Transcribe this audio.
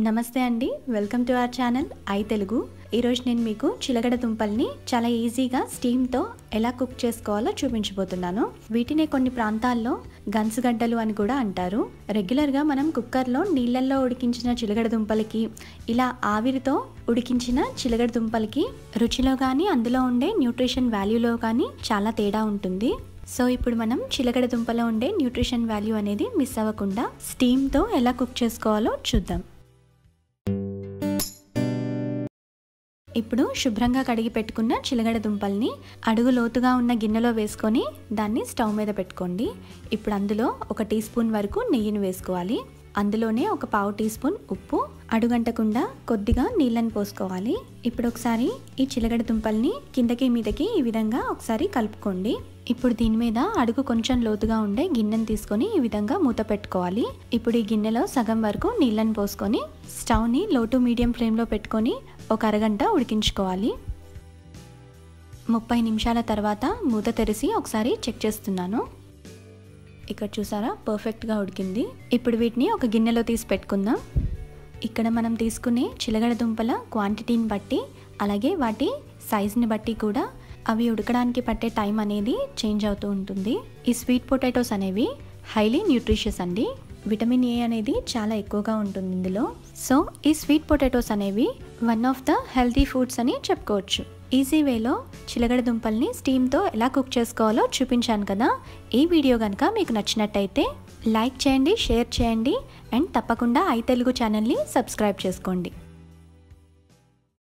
నమస్తే అండి welcome to our channel I Telugu ఈరోజు నేను మీకు చిలగడ దుంపల్ని చాలా ఈజీగా స్టీమ్తో ఎలా కుక్ చేసుకోవాలో చూపించబోతున్నాను వీటిని కొన్ని ప్రాంతాల్లో గన్సుగడ్డలు అని కూడా అంటారు రెగ్యులర్గా మనం కుక్కర్లో నీళ్ళల్లో ఉడికించిన చిలగడ దుంపలకి ఇలా ఆవిరితో ఉడికించిన చిలగడ దుంపలకి రుచిలో కానీ అందులో ఉండే న్యూట్రిషన్ వాల్యూలో కానీ చాలా తేడా ఉంటుంది సో ఇప్పుడు మనం చిలకడ దుంపలో ఉండే న్యూట్రిషన్ వాల్యూ అనేది మిస్ అవ్వకుండా స్టీమ్తో ఎలా కుక్ చేసుకోవాలో చూద్దాం ఇప్పుడు శుభ్రంగా కడిగి పెట్టుకున్న చిలగడ దుంపల్ని అడుగు లోతుగా ఉన్న గిన్నెలో వేసుకొని దాన్ని స్టవ్ మీద పెట్టుకోండి ఇప్పుడు అందులో ఒక టీ స్పూన్ వరకు నెయ్యిని వేసుకోవాలి అందులోనే ఒక పావు టీ స్పూన్ ఉప్పు అడుగంటకుండా కొద్దిగా నీళ్ళని పోసుకోవాలి ఇప్పుడు ఒకసారి ఈ చిలగడ దుంపల్ని కిందకి మీదకి ఈ విధంగా ఒకసారి కలుపుకోండి ఇప్పుడు దీని మీద అడుగు కొంచెం లోతుగా ఉండే గిన్నెని తీసుకొని ఈ విధంగా మూత పెట్టుకోవాలి ఇప్పుడు ఈ గిన్నెలో సగం వరకు నీళ్ళని పోసుకొని స్టవ్ని లో టు మీడియం ఫ్లేమ్లో పెట్టుకొని ఒక అరగంట ఉడికించుకోవాలి ముప్పై నిమిషాల తర్వాత మూత తెరిచి ఒకసారి చెక్ చేస్తున్నాను ఇక్కడ చూసారా పర్ఫెక్ట్గా ఉడికింది ఇప్పుడు వీటిని ఒక గిన్నెలో తీసి పెట్టుకుందాం ఇక్కడ మనం తీసుకునే చిలగడ దుంపల క్వాంటిటీని బట్టి అలాగే వాటి సైజుని బట్టి కూడా అవి ఉడకడానికి పట్టే టైం అనేది చేంజ్ అవుతూ ఉంటుంది ఈ స్వీట్ పొటాటోస్ అనేవి హైలీ న్యూట్రిషియస్ అండి విటమిన్ ఏ అనేది చాలా ఎక్కువగా ఉంటుంది ఇందులో సో ఈ స్వీట్ పొటాటోస్ అనేవి one of the healthy foods అని చెప్పుకోవచ్చు ఈజీ వేలో చిలగడ దుంపల్ని స్టీమ్తో ఎలా కుక్ చేసుకోవాలో చూపించాను కదా ఈ వీడియో కనుక మీకు నచ్చినట్టయితే లైక్ చేయండి షేర్ చేయండి అండ్ తప్పకుండా ఐ తెలుగు ఛానల్ని సబ్స్క్రైబ్ చేసుకోండి